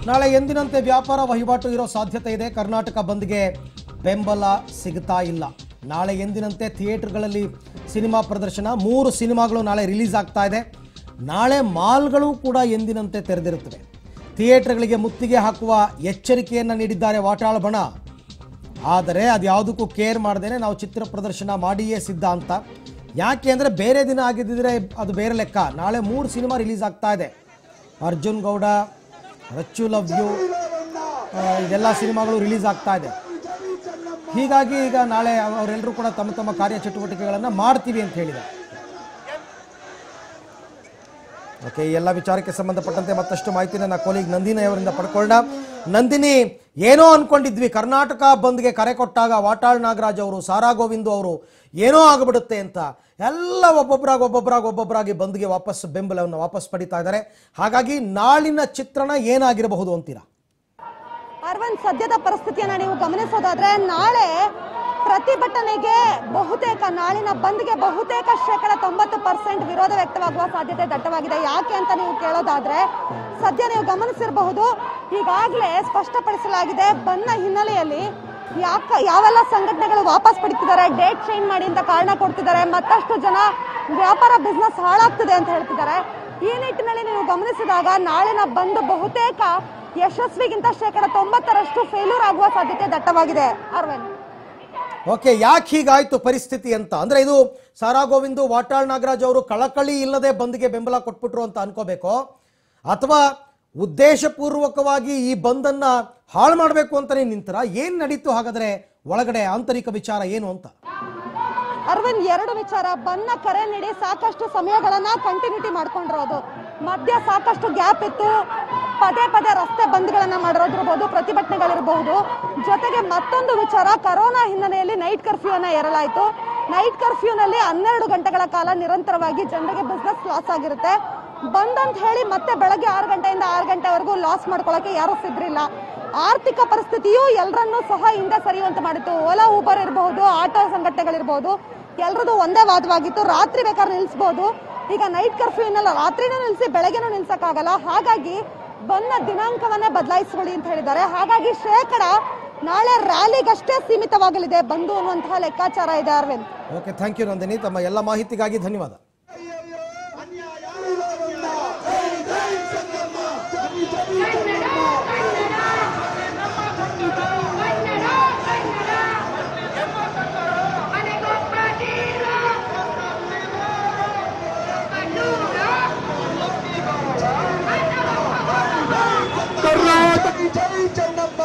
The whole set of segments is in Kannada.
ನಾಳೆ ಎಂದಿನಂತೆ ವ್ಯಾಪಾರ ವಹಿವಾಟು ಇರೋ ಸಾಧ್ಯತೆ ಇದೆ ಕರ್ನಾಟಕ ಬಂದ್ಗೆ ಬೆಂಬಲ ಸಿಗ್ತಾ ಇಲ್ಲ ನಾಳೆ ಎಂದಿನಂತೆ ಥಿಯೇಟರ್ಗಳಲ್ಲಿ ಸಿನಿಮಾ ಪ್ರದರ್ಶನ ಮೂರು ಸಿನಿಮಾಗಳು ನಾಳೆ ರಿಲೀಸ್ ಆಗ್ತಾ ಇದೆ ನಾಳೆ ಮಾಲ್ಗಳು ಕೂಡ ಎಂದಿನಂತೆ ತೆರೆದಿರುತ್ತವೆ ಥಿಯೇಟರ್ಗಳಿಗೆ ಮುತ್ತಿಗೆ ಹಾಕುವ ಎಚ್ಚರಿಕೆಯನ್ನು ನೀಡಿದ್ದಾರೆ ವಾಟಾಳ ಬಣ ಆದರೆ ಅದು ಯಾವುದಕ್ಕೂ ಕೇರ್ ಮಾಡ್ದೇನೆ ನಾವು ಚಿತ್ರ ಪ್ರದರ್ಶನ ಮಾಡಿಯೇ ಸಿದ್ಧ ಅಂತ ಯಾಕೆ ಅಂದರೆ ಬೇರೆ ದಿನ ಆಗಿದ್ದಿದ್ರೆ ಅದು ಬೇರೆ ಲೆಕ್ಕ ನಾಳೆ ಮೂರು ಸಿನಿಮಾ ರಿಲೀಸ್ ಆಗ್ತಾ ಇದೆ ಅರ್ಜುನ್ ಗೌಡ ರಚ್ಚು ಲವ್ ಯು ಆ, ಇದೆಲ್ಲ ಸಿನಿಮಾಗಳು ರಿಲೀಸ್ ಆಗ್ತಾ ಇದೆ ಹೀಗಾಗಿ ಈಗ ನಾಳೆ ಅವರೆಲ್ಲರೂ ಕೂಡ ತಮ್ಮ ತಮ್ಮ ಕಾರ್ಯಚಟುವಟಿಕೆಗಳನ್ನು ಮಾಡ್ತೀವಿ ಅಂತ ಹೇಳಿದ್ದಾರೆ ಓಕೆ ಈ ಎಲ್ಲ ವಿಚಾರಕ್ಕೆ ಸಂಬಂಧಪಟ್ಟಂತೆ ಮತ್ತಷ್ಟು ಮಾಹಿತಿನ ನಾ ಕೋಲಿಗ್ ನಂದಿನಿ ಅವರಿಂದ ಪಡ್ಕೊಳ್ಳೋಣ ನಂದಿನಿ ಏನೋ ಅನ್ಕೊಂಡಿದ್ವಿ ಕರ್ನಾಟಕ ಬಂದ್ಗೆ ಕರೆ ಕೊಟ್ಟಾಗ ವಾಟಾಳ್ ನಾಗರಾಜ್ ಅವರು ಸಾರಾ ಗೋವಿಂದು ಅವರು ಏನೋ ಆಗ್ಬಿಡುತ್ತೆ ಅಂತ ಎಲ್ಲ ಒಬ್ಬೊಬ್ಬರಾಗಿ ಒಬ್ಬೊಬ್ಬರಾಗಿ ಒಬ್ಬೊಬ್ಬರಾಗಿ ಬಂದ್ಗೆ ವಾಪಸ್ ಬೆಂಬಲವನ್ನು ವಾಪಸ್ ಪಡಿತಾ ಇದ್ದಾರೆ ಹಾಗಾಗಿ ನಾಳಿನ ಚಿತ್ರಣ ಏನಾಗಿರಬಹುದು ಅಂತೀರಾ ಅರವಿಂದ್ ಸದ್ಯದ ಪರಿಸ್ಥಿತಿಯನ್ನ ನೀವು ಗಮನಿಸೋದಾದ್ರೆ ನಾಳೆ ಪ್ರತಿಭಟನೆಗೆ ಬಹುತೇಕ ನಾಳಿನ ಬಂದ್ಗೆ ಬಹುತೇಕ ಶೇಕಡ ತೊಂಬತ್ತು ಪರ್ಸೆಂಟ್ ವಿರೋಧ ವ್ಯಕ್ತವಾಗುವ ಸಾಧ್ಯತೆ ದಟ್ಟವಾಗಿದೆ ಯಾಕೆ ಅಂತ ನೀವು ಕೇಳೋದಾದ್ರೆ ಸದ್ಯ ನೀವು ಗಮನಿಸಿರಬಹುದು ಈಗಾಗಲೇ ಸ್ಪಷ್ಟಪಡಿಸಲಾಗಿದೆ ಬಂದ್ನ ಹಿನ್ನೆಲೆಯಲ್ಲಿ ಯಾಕ ಯಾವೆಲ್ಲ ಸಂಘಟನೆಗಳು ವಾಪಸ್ ಪಡಿತಿದ್ದಾರೆ ಡೇಟ್ ಚೇಂಜ್ ಮಾಡಿ ಅಂತ ಕಾರಣ ಕೊಡ್ತಿದ್ದಾರೆ ಮತ್ತಷ್ಟು ಜನ ವ್ಯಾಪಾರ ಬಿಸ್ನೆಸ್ ಹಾಳಾಗ್ತಿದೆ ಅಂತ ಹೇಳ್ತಿದ್ದಾರೆ ಈ ನಿಟ್ಟಿನಲ್ಲಿ ನೀವು ಗಮನಿಸಿದಾಗ ನಾಳಿನ ಬಂದ್ ಬಹುತೇಕ ಯಶಸ್ವಿಗಿಂತ ಶೇಕಡ ತೊಂಬತ್ತರಷ್ಟು ಫೇಲ್ಯೂರ್ ಆಗುವ ಸಾಧ್ಯತೆ ದಟ್ಟವಾಗಿದೆ ಅರವಿಂದ್ ಓಕೆ ಯಾಕೆ ಹೀಗಾಯ್ತು ಪರಿಸ್ಥಿತಿ ಅಂತ ಅಂದ್ರೆ ಇದು ಸಾರಾ ಗೋವಿಂದು ವಾಟಾಳ್ ನಾಗರಾಜ್ ಅವರು ಕಳಕಳಿ ಇಲ್ಲದೆ ಬಂದ್ಗೆ ಬೆಂಬಲ ಕೊಟ್ಬಿಟ್ರು ಅಂತ ಅನ್ಕೋಬೇಕೋ ಅಥವಾ ಉದ್ದೇಶಪೂರ್ವಕವಾಗಿ ಈ ಬಂದನ್ನ ಹಾಳು ಮಾಡಬೇಕು ಅಂತಾನೆ ನಿಂತರ ಏನ್ ನಡೀತು ಹಾಗಾದ್ರೆ ಒಳಗಡೆ ಆಂತರಿಕ ವಿಚಾರ ಏನು ಅಂತ ಅರವಿಂದ್ ಎರಡು ವಿಚಾರ ಬನ್ನ ಕರೆ ನೀಡಿ ಸಾಕಷ್ಟು ಸಮಯಗಳನ್ನ ಕಂಟಿನ್ಯೂಟಿ ಮಾಡ್ಕೊಂಡಿರೋದು ಮಧ್ಯ ಸಾಕಷ್ಟು ಗ್ಯಾಪ್ ಇತ್ತು ಪದೇ ಪದೇ ರಸ್ತೆ ಬಂದ್ಗಳನ್ನ ಮಾಡಿರೋದಿರ್ಬೋದು ಪ್ರತಿಭಟನೆಗಳಿರಬಹುದು ಜೊತೆಗೆ ಮತ್ತೊಂದು ವಿಚಾರ ಕರೋನಾ ಹಿನ್ನೆಲೆಯಲ್ಲಿ ನೈಟ್ ಕರ್ಫ್ಯೂ ಅನ್ನ ಏರಲಾಯಿತು ನೈಟ್ ಕರ್ಫ್ಯೂನಲ್ಲಿ ಹನ್ನೆರಡು ಗಂಟೆಗಳ ಕಾಲ ನಿರಂತರವಾಗಿ ಜನರಿಗೆ ಬಿಸ್ನೆಸ್ ಲಾಸ್ ಆಗಿರುತ್ತೆ ಬಂದ್ ಅಂತ ಹೇಳಿ ಮತ್ತೆ ಬೆಳಗ್ಗೆ ಆರು ಗಂಟೆಯಿಂದ ಆರು ಗಂಟೆವರೆಗೂ ಲಾಸ್ ಮಾಡ್ಕೊಳ್ಳೋಕೆ ಯಾರೂ ಸಿದ್ರಿಲ್ಲ ಆರ್ಥಿಕ ಪರಿಸ್ಥಿತಿಯು ಎಲ್ಲರನ್ನೂ ಸಹ ಹಿಂದೆ ಸರಿಯುವಂತೆ ಮಾಡಿತ್ತು ಓಲಾ ಊಬರ್ ಇರಬಹುದು ಆಟೋ ಸಂಘಟನೆಗಳಿರ್ಬೋದು ಎಲ್ರದ್ದು ಒಂದೇ ವಾದವಾಗಿತ್ತು ರಾತ್ರಿ ಬೇಕಾದ್ರೆ ನಿಲ್ಲಿಸ್ಬೋದು ಈಗ ನೈಟ್ ಕರ್ಫ್ಯೂ ಇನ್ನಲ್ಲ ರಾತ್ರಿನೂ ನಿಲ್ಲಿಸಿ ಬೆಳಗ್ಗೆನೂ ನಿಲ್ಸಕ್ಕಾಗಲ್ಲ ಹಾಗಾಗಿ ಬಂದ ದಿನಾಂಕವನ್ನೇ ಬದಲಾಯಿಸ್ಕೊಳ್ಳಿ ಅಂತ ಹೇಳಿದ್ದಾರೆ ಹಾಗಾಗಿ ಶೇಕಡ ನಾಳೆ ರ್ಯಾಲಿಗಷ್ಟೇ ಸೀಮಿತವಾಗಲಿದೆ ಬಂದು ಅನ್ನುವಂತಹ ಲೆಕ್ಕಾಚಾರ ಇದೆ Arvind okay thank you Nandini ತಮ್ಮ ಎಲ್ಲ ಮಾಹಿತಿಗಾಗಿ ಧನ್ಯವಾದ ಕರ್ನಾಟಕ ಜೈ ಚೆನ್ನಮ್ಮ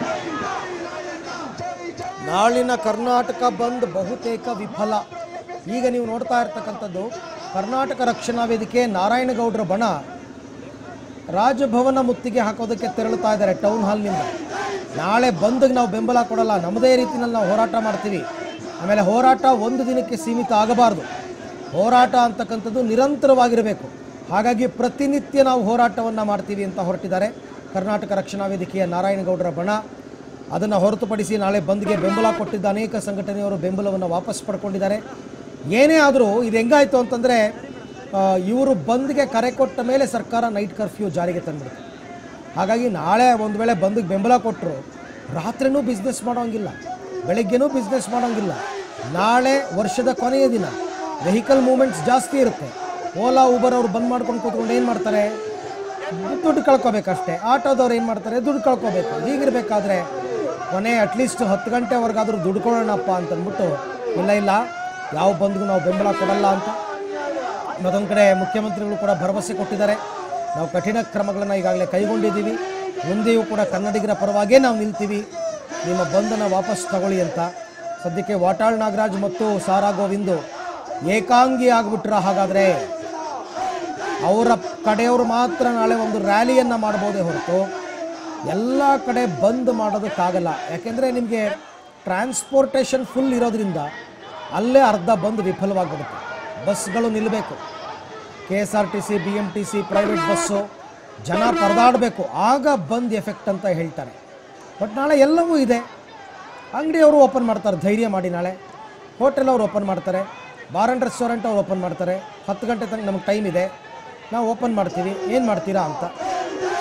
ನಾಳಿನ ಕರ್ನಾಟಕ ಬಂದ್ ಬಹುತೇಕ ವಿಫಲ ಈಗ ನೀವು ನೋಡ್ತಾ ಇರ್ತಕ್ಕಂಥದ್ದು ಕರ್ನಾಟಕ ರಕ್ಷಣಾ ವೇದಿಕೆ ನಾರಾಯಣಗೌಡರ ಬಣ ರಾಜಭವನ ಮುತ್ತಿಗೆ ಹಾಕೋದಕ್ಕೆ ತೆರಳುತ್ತಾ ಇದ್ದಾರೆ ಟೌನ್ ಹಾಲ್ನಿಂದ ನಾಳೆ ಬಂದ್ಗೆ ನಾವು ಬೆಂಬಲ ಕೊಡಲ್ಲ ನಮ್ಮದೇ ರೀತಿಯಲ್ಲಿ ನಾವು ಹೋರಾಟ ಮಾಡ್ತೀವಿ ಆಮೇಲೆ ಹೋರಾಟ ಒಂದು ದಿನಕ್ಕೆ ಸೀಮಿತ ಆಗಬಾರ್ದು ಹೋರಾಟ ಅಂತಕ್ಕಂಥದ್ದು ನಿರಂತರವಾಗಿರಬೇಕು ಹಾಗಾಗಿ ಪ್ರತಿನಿತ್ಯ ನಾವು ಹೋರಾಟವನ್ನು ಮಾಡ್ತೀವಿ ಅಂತ ಹೊರಟಿದ್ದಾರೆ ಕರ್ನಾಟಕ ರಕ್ಷಣಾ ವೇದಿಕೆಯ ನಾರಾಯಣಗೌಡರ ಬಣ ಅದನ್ನು ಹೊರತುಪಡಿಸಿ ನಾಳೆ ಬಂದ್ಗೆ ಬೆಂಬಲ ಕೊಟ್ಟಿದ್ದ ಅನೇಕ ಸಂಘಟನೆಯವರು ಬೆಂಬಲವನ್ನು ವಾಪಸ್ ಪಡ್ಕೊಂಡಿದ್ದಾರೆ ಏನೇ ಆದರೂ ಇದು ಹೆಂಗಾಯಿತು ಅಂತಂದರೆ ಇವರು ಬಂದ್ಗೆ ಕರೆ ಕೊಟ್ಟ ಮೇಲೆ ಸರ್ಕಾರ ನೈಟ್ ಕರ್ಫ್ಯೂ ಜಾರಿಗೆ ತಂದ್ಬಿಡುತ್ತೆ ಹಾಗಾಗಿ ನಾಳೆ ಒಂದು ವೇಳೆ ಬಂದ್ಗೆ ಬೆಂಬಲ ಕೊಟ್ಟರು ರಾತ್ರಿನೂ ಬಿಸ್ನೆಸ್ ಮಾಡೋಂಗಿಲ್ಲ ಬೆಳಗ್ಗೆನೂ ಬಿಸ್ನೆಸ್ ಮಾಡೋಂಗಿಲ್ಲ ನಾಳೆ ವರ್ಷದ ಕೊನೆಯ ದಿನ ವೆಹಿಕಲ್ ಮೂಮೆಂಟ್ಸ್ ಜಾಸ್ತಿ ಇರುತ್ತೆ ಓಲಾ ಊಬರ್ ಅವ್ರು ಬಂದ್ ಮಾಡ್ಕೊಂಡು ಕೂತ್ಕೊಂಡು ಏನು ಮಾಡ್ತಾರೆ ದುಡ್ಡು ಕಳ್ಕೊಬೇಕಷ್ಟೇ ಆಟೋದವ್ರು ಏನು ಮಾಡ್ತಾರೆ ದುಡ್ಡು ಕಳ್ಕೊಬೇಕು ಹೀಗಿರ್ಬೇಕಾದ್ರೆ ಕೊನೆ ಅಟ್ಲೀಸ್ಟ್ ಹತ್ತು ಗಂಟೆವರೆಗಾದ್ರೂ ದುಡ್ಡು ಕೊಡೋಣಪ್ಪ ಅಂತಂದ್ಬಿಟ್ಟು ಇಲ್ಲ ಇಲ್ಲ ಯಾವ ಬಂದ್ಗೂ ನಾವು ಬೆಂಬಲ ಕೊಡಲ್ಲ ಅಂತ ಮತ್ತೊಂದು ಕಡೆ ಮುಖ್ಯಮಂತ್ರಿಗಳು ಕೂಡ ಭರವಸೆ ಕೊಟ್ಟಿದ್ದಾರೆ ನಾವು ಕಠಿಣ ಕ್ರಮಗಳನ್ನು ಈಗಾಗಲೇ ಕೈಗೊಂಡಿದ್ದೀವಿ ಮುಂದೆಯೂ ಕೂಡ ಕನ್ನಡಿಗರ ಪರವಾಗೇ ನಾವು ನಿಲ್ತೀವಿ ನಿಮ್ಮ ಬಂಧನ ವಾಪಸ್ ತಗೊಳ್ಳಿ ಅಂತ ಸದ್ಯಕ್ಕೆ ವಾಟಾಳ್ ನಾಗರಾಜ್ ಮತ್ತು ಸಾರಾ ಗೋವಿಂದು ಏಕಾಂಗಿ ಆಗ್ಬಿಟ್ರ ಹಾಗಾದರೆ ಅವರ ಕಡೆಯವರು ಮಾತ್ರ ನಾಳೆ ಒಂದು ರ್ಯಾಲಿಯನ್ನು ಮಾಡ್ಬೋದೇ ಹೊರತು ಎಲ್ಲ ಕಡೆ ಬಂದ್ ಮಾಡೋದಕ್ಕಾಗಲ್ಲ ಯಾಕೆಂದರೆ ನಿಮಗೆ ಟ್ರಾನ್ಸ್ಪೋರ್ಟೇಷನ್ ಫುಲ್ ಇರೋದ್ರಿಂದ ಅಲ್ಲೇ ಅರ್ಧ ಬಂದ್ ವಿಫಲವಾಗಿಬಿಡುತ್ತೆ ಬಸ್ಗಳು ನಿಲ್ಲಬೇಕು K S R T C B M T C private bus ಜನ ಪರದಾಡಬೇಕು ಆಗ ಬಂದ್ ಎಫೆಕ್ಟ್ ಅಂತ ಹೇಳ್ತಾರೆ ಬಟ್ ನಾಳೆ ಎಲ್ಲವೂ ಇದೆ ಅಂಗಡಿಯವರು ಓಪನ್ ಮಾಡ್ತಾರೆ ಧೈರ್ಯ ಮಾಡಿ ನಾಳೆ ಹೋಟೆಲ್ ಅವ್ರು ಓಪನ್ ಮಾಡ್ತಾರೆ ಬಾರ್ ಆ್ಯಂಡ್ ರೆಸ್ಟೋರೆಂಟ್ ಅವ್ರು ಓಪನ್ ಮಾಡ್ತಾರೆ ಹತ್ತು ಗಂಟೆ ತನಕ ನಮಗೆ ಟೈಮ್ ಇದೆ ನಾವು ಓಪನ್ ಮಾಡ್ತೀವಿ ಏನು ಮಾಡ್ತೀರಾ ಅಂತ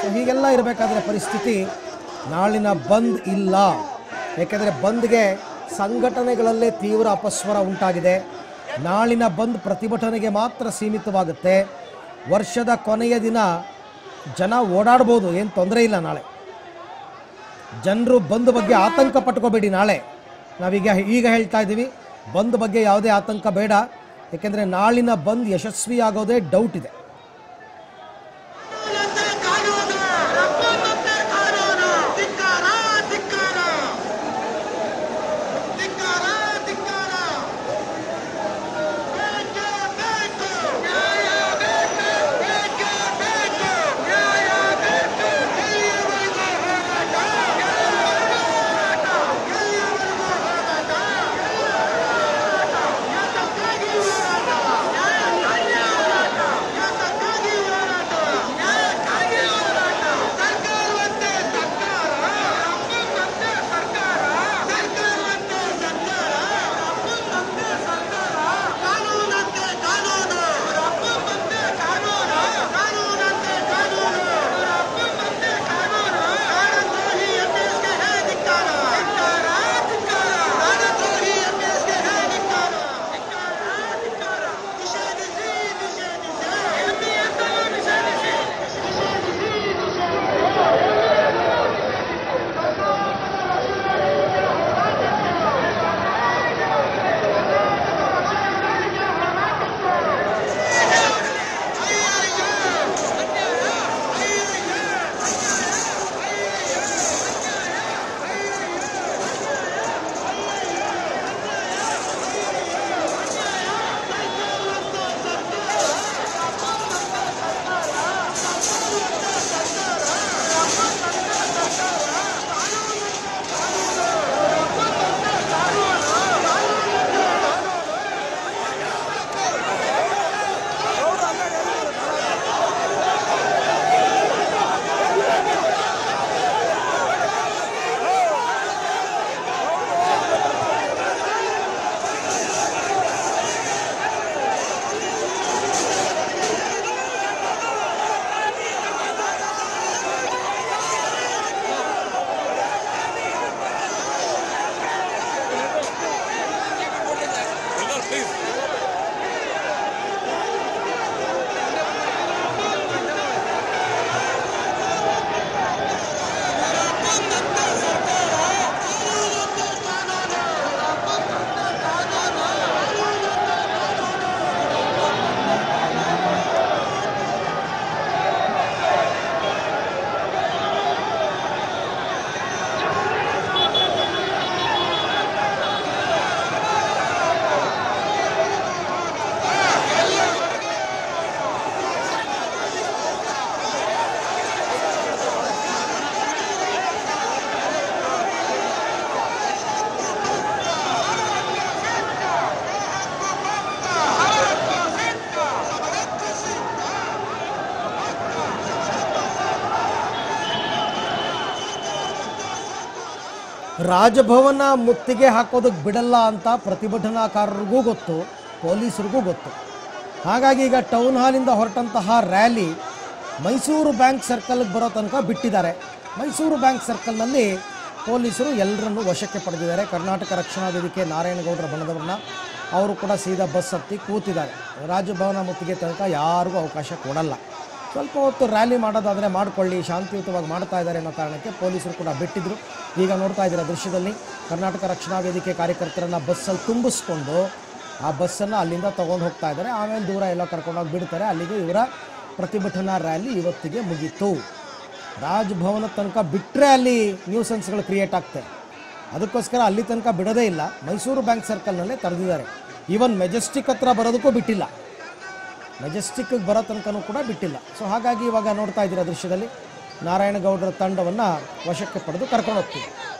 ಸೊ ಹೀಗೆಲ್ಲ ಇರಬೇಕಾದ್ರೆ ಪರಿಸ್ಥಿತಿ ನಾಳಿನ ಬಂದ್ ಇಲ್ಲ ಏಕೆಂದರೆ ಬಂದ್ಗೆ ಸಂಘಟನೆಗಳಲ್ಲೇ ತೀವ್ರ ಅಪಸ್ವರ ಉಂಟಾಗಿದೆ ನಾಳಿನ ಬಂದ್ ಪ್ರತಿಭಟನೆಗೆ ಮಾತ್ರ ಸೀಮಿತವಾಗುತ್ತೆ ವರ್ಷದ ಕೊನೆಯ ದಿನ ಜನ ಓಡಾಡ್ಬೋದು ಏನು ತೊಂದರೆ ಇಲ್ಲ ನಾಳೆ ಜನರು ಬಂದ್ ಬಗ್ಗೆ ಆತಂಕ ಪಟ್ಕೋಬೇಡಿ ನಾಳೆ ನಾವೀಗ ಈಗ ಹೇಳ್ತಾ ಇದ್ದೀವಿ ಬಂದ್ ಬಗ್ಗೆ ಯಾವುದೇ ಆತಂಕ ಬೇಡ ಏಕೆಂದರೆ ನಾಳಿನ ಬಂದ್ ಯಶಸ್ವಿಯಾಗೋದೇ ಡೌಟ್ ಇದೆ ರಾಜಭವನ ಮುತ್ತಿಗೆ ಹಾಕೋದಕ್ಕೆ ಬಿಡಲ್ಲ ಅಂತ ಪ್ರತಿಭಟನಾಕಾರರಿಗೂ ಗೊತ್ತು ಪೊಲೀಸರಿಗೂ ಗೊತ್ತು ಹಾಗಾಗಿ ಈಗ ಟೌನ್ ಹಾಲಿಂದ ಹೊರಟಂತಹ ರ್ಯಾಲಿ ಮೈಸೂರು ಬ್ಯಾಂಕ್ ಸರ್ಕಲ್ಗೆ ಬರೋ ತನಕ ಬಿಟ್ಟಿದ್ದಾರೆ ಮೈಸೂರು ಬ್ಯಾಂಕ್ ಸರ್ಕಲ್ನಲ್ಲಿ ಪೊಲೀಸರು ಎಲ್ಲರನ್ನೂ ವಶಕ್ಕೆ ಪಡೆದಿದ್ದಾರೆ ಕರ್ನಾಟಕ ರಕ್ಷಣಾ ವೇದಿಕೆ ನಾರಾಯಣಗೌಡರ ಬಣದವ್ರನ್ನ ಅವರು ಕೂಡ ಸೀದಾ ಬಸ್ ಹತ್ತಿ ಕೂತಿದ್ದಾರೆ ರಾಜಭವನ ಮುತ್ತಿಗೆ ತನಕ ಯಾರಿಗೂ ಅವಕಾಶ ಕೊಡಲ್ಲ ಸ್ವಲ್ಪ ಹೊತ್ತು ರ್ಯಾಲಿ ಮಾಡೋದಾದರೆ ಮಾಡಿಕೊಳ್ಳಿ ಶಾಂತಿಯುತವಾಗಿ ಮಾಡ್ತಾ ಇದ್ದಾರೆ ಅನ್ನೋ ಕಾರಣಕ್ಕೆ ಪೊಲೀಸರು ಕೂಡ ಬಿಟ್ಟಿದ್ರು ಈಗ ನೋಡ್ತಾ ಇದ್ದೀರಾ ದೃಶ್ಯದಲ್ಲಿ ಕರ್ನಾಟಕ ರಕ್ಷಣಾ ವೇದಿಕೆ ಕಾರ್ಯಕರ್ತರನ್ನು ಬಸ್ಸಲ್ಲಿ ತುಂಬಿಸ್ಕೊಂಡು ಆ ಬಸ್ಸನ್ನು ಅಲ್ಲಿಂದ ತೊಗೊಂಡು ಹೋಗ್ತಾ ಇದ್ದಾರೆ ಆಮೇಲೆ ದೂರ ಎಲ್ಲ ಕರ್ಕೊಂಡೋಗಿ ಬಿಡ್ತಾರೆ ಅಲ್ಲಿಗೆ ಇವರ ಪ್ರತಿಭಟನಾ ರ್ಯಾಲಿ ಇವತ್ತಿಗೆ ಮುಗೀತು ರಾಜಭವನ ತನಕ ಬಿಟ್ಟರೆ ಅಲ್ಲಿ ನ್ಯೂಸೆನ್ಸ್ಗಳು ಕ್ರಿಯೇಟ್ ಆಗ್ತವೆ ಅದಕ್ಕೋಸ್ಕರ ಅಲ್ಲಿ ತನಕ ಬಿಡೋದೇ ಇಲ್ಲ ಮೈಸೂರು ಬ್ಯಾಂಕ್ ಸರ್ಕಲ್ನಲ್ಲೇ ತಡೆದಿದ್ದಾರೆ ಈವನ್ ಮೆಜೆಸ್ಟಿಕ್ ಹತ್ರ ಬರೋದಕ್ಕೂ ಬಿಟ್ಟಿಲ್ಲ ಮೆಜೆಸ್ಟಿಕ್ಗೆ ಬರೋ ತನಕನೂ ಕೂಡ ಬಿಟ್ಟಿಲ್ಲ ಸೊ ಹಾಗಾಗಿ ಇವಾಗ ನೋಡ್ತಾ ಇದ್ದೀರಾ ದೃಶ್ಯದಲ್ಲಿ ನಾರಾಯಣಗೌಡರ ತಂಡವನ್ನು ವಶಕ್ಕೆ ಪಡೆದು ಕರ್ಕೊಂಡು ಹೋಗ್ತೀವಿ